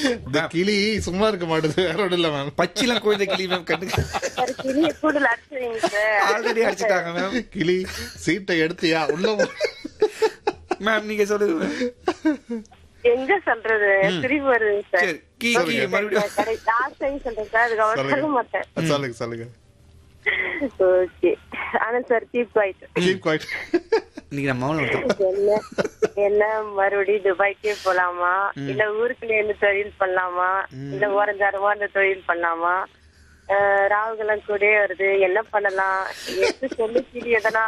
இந்த கிளி சும்மா இருக்க மாட்டேது வேற ஒண்ணும் இல்ல மேம் பச்சிலம் குழந்தை கிளி மேம் கண்டு சார் கிளிய கூடுதல் அடிச்சுவீங்க சார் ஆல்ரெடி அடிச்சிட்டாங்க மேம் கிளி சீட்டை எடுத்தியா உள்ள போ. மேம் நீங்க சொல்லுங்க மேம் எங்க சொல்றது திரும்பி வருது சார் சரி கீ கீ மறுபடியும் கடை லாஸ்ட் டைம் சொல்றேன் சார் அதுக்கப்புறம் சொல்ல சொல்லுங்க மாட்டேன் சொல்லுங்க சொல்லுங்க ஓகே ஆனந்த் சார் கீப் ஆயிட்டு கீப் குவைட் இன்னைக்கு நம்ம மௌனம் விட்டோம் என்ன என்ன மறுபடியும் துபாய்க்கே போலாமா இல்ல ஊருக்குள்ள இருந்து தொழில் பண்ணலாமா இல்ல ஓரஞ்சாரமா இந்த தொழில் பண்ணலாமா அஹ், ராகுகெல்லாம் கூட வருது என்ன பண்ணலாம் எடுத்து சொல்லி கீழி எதனா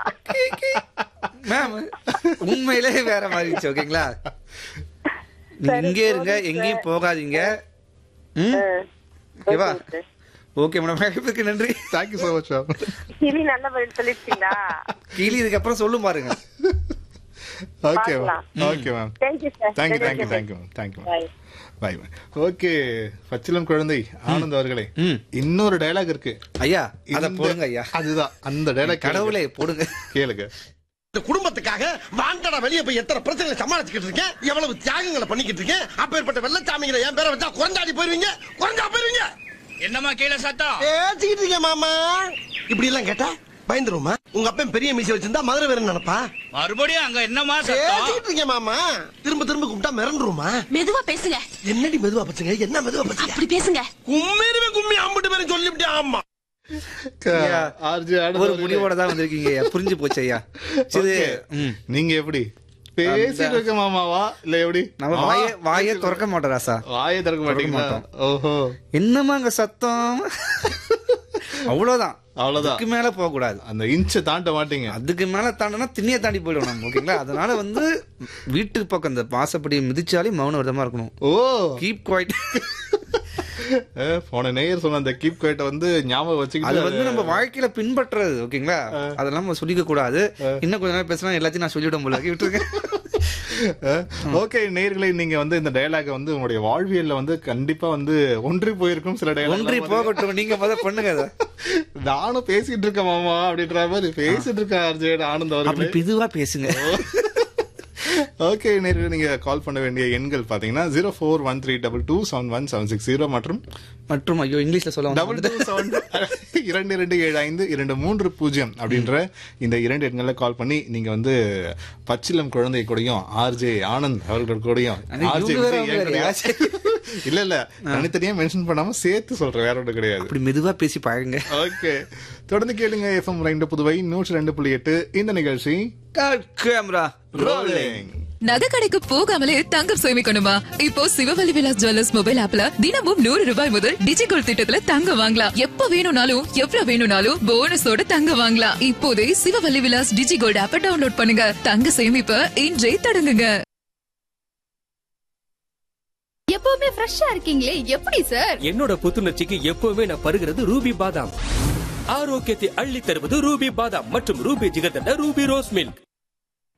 மேம் உண்மையிலே வேற மாதிரி இருந்துச்சு ஓகேங்களா நீங்க இங்கே இருங்க எங்கேயும் போகாதீங்க ம் ஓகேவா ஓகே மேடம் வாய்ப்புக்கு நன்றி தேங்க்யூ சோ மச் மேம் கிளி நல்ல பதில் சொல்லிருக்கீங்களா கிளி இதுக்கப்புறம் சொல்லும் பாருங்க ஓகே மேம் பார்க்கலாம். Okay ma'am thank you sir thank you thank you thank you ma'am thank you ma'am bye bye ma'am okay பச்சிலம் குழந்தை ஆனந்த் அவர்களே ம். இன்னொரு டயலாக் இருக்கு ஐயா அத இந்த- போடுங்க ஐயா அதுதான் அந்த டயலாக் கடவுளே போடுங்க கேளுங்க இந்த குடும்பத்துக்காக வாண்டடா வெளிய போய் எத்தனை பிரச்சனைகளை சமாளிச்சுக்கிட்டு இருக்கேன் எவ்வளவு தியாகங்களை பண்ணிக்கிட்டு இருக்கேன் அப்பேற்பட்ட வெள்ளச்சாமிகளை என் பேரை வச்சா குறைஞ்சாடி போயிருவீங்க குறைஞ்சா போயிருவீங்க என்னம்மா கீழே சத்தம் பேசிக்கிட்டு இருக்கேன் மாமா இப்படி எல்லாம் கேட்டா பயந்துருமா உங்க அப்பன் பெரிய மீசை வச்சிருந்தா மதுரை வேற நினைப்பா மறுபடியும் அங்க என்னம்மா சத்தம் பேசிக்கிட்டு இருக்கேன் மாமா திரும்ப திரும்ப கூப்பிட்டா மிரண்டுருமா மெதுவா பேசுங்க என்னடி மெதுவா பச்சுங்க என்ன மெதுவா பச்சுங்க அப்படி பேசுங்க கும்மிருவே கும்மி அம்பிட்டு பேரும் சொல்லிவிட்டேன் ஆமா ஐயா, ஆர்ஜி ஒரு முடிவோட தான் வந்திருக்கீங்க ஐயா புரிஞ்சு போச்சு ஐயா சரி ம். நீங்க எப்படி பேசிட்டு இருக்க மாமாவா இல்ல எப்படி நம்ம வாய வாயே திறக்க மாட்டோம் ராசா வாயை திறக்க மாட்டீங்களா மாட்டோம். ஓஹோ என்னம்மா அங்க சத்தம் அவ்வளவுதான் அவ்வளவுதான் அதுக்கு மேல போக கூடாது அந்த இன்ச்ச தாண்ட மாட்டீங்க அதுக்கு மேல தாண்டினா திண்ணிய தாண்டி போயிடும் நம்ம ஓகேங்களா அதனால வந்து வீட்டுக்கு பக்கம் இந்த வாசப்படி மிதிச்சாலே மௌன விரதமா இருக்கணும் ஓ கீப் குவைட் அஹ், போன நேயர் சொன்ன அந்த கீப் குவைட்ட வந்து ஞாபகம் அது வச்சுக்கிட்டு வந்து நம்ம வாழ்க்கையில பின்பற்றுறது ஓகேங்களா அதெல்லாம் நம்ம சொல்லிக்க கூடாது இன்னும் கொஞ்ச நேரம் பேசினா எல்லாத்தையும் நான் சொல்லிவிடும் போல விட்டுருக்கேன் ஓகே நேயர்களே நீங்க வந்து இந்த டயலாக வந்து உங்களுடைய வாழ்வியல்ல வந்து கண்டிப்பா வந்து ஒன்றி போயிருக்கும் சில ஒன்றி டயலாக் போகட்டும் நீங்க முத பண்ணுங்க அதை நானும் பேசிட்டு இருக்கேன் மாமா அப்படின்ற மாதிரி பேசிட்டு இருக்கேன் அர்ஜுன் ஆனந்த் அப்படி அவர்களே பிதுவா பேசுங்க ஓகே நேரில் நீங்க கால் பண்ண வேண்டிய எண்கள் பாத்தீங்கன்னா zero four one three double two seven one seven six zero மற்றும் மற்றும் ஐயோ இங்கிலீஷ்ல சொல்ல டபுள் டூ செவன் இரண்டு இரண்டு ஏழு ஐந்து இரண்டு மூன்று பூஜ்ஜியம் அப்படின்ற இந்த இரண்டு எண்கள்ல கால் பண்ணி நீங்க வந்து பச்சிலம் குழந்தை கூடயும் ஆர்ஜே ஆனந்த் அவர்கள் கூடயும் அது RJ இவங்க வேற விஜய் அவங்க என் கூடயும். இல்ல இல்ல தனித்தனியா மென்ஷன் பண்ணாம சேர்த்து சொல்றேன் வேற ஒன்று கிடையாது அப்படி மெதுவா பேசி பழகுங்க ஓகே தொடர்ந்து கேளுங்க எஃப்எம் ரெண்டு புதுவை நூற்றி ரெண்டு புள்ளி எட்டு இந்த நிகழ்ச்சி கேமரா ரோலிங் நகை கடைக்கு போகாமலே தங்கம் சேமிக்கணுமா இப்போ சிவவலி விலாஸ் ஜுவல்லர்ஸ் மொபைல் ஆப்ல தினமும் நூறு ரூபாய் முதல் டிஜிகோல் திட்டத்துல தங்கம் வாங்கலாம் எப்ப வேணும்னாலும் எவ்வளவு வேணும்னாலும் போனஸோட தங்கம் வாங்கலாம் இப்போதே சிவவல்லி விலாஸ் டிஜிகோல்ட் ஆப்பை டவுன்லோட் பண்ணுங்க தங்க சேமிப்ப இன்றே தொடங்குங்க எப்பவுமே ஃப்ரெஷ்ஷா இருக்கீங்களே எப்படி சார் என்னோட புத்துணர்ச்சிக்கு எப்பவுமே நான் பருகிறது ரூபி பாதாம் ஆரோக்கியத்தை அள்ளி தருவது ரூபி பாதாம் மற்றும் Ruby jigarthanda Ruby rose milk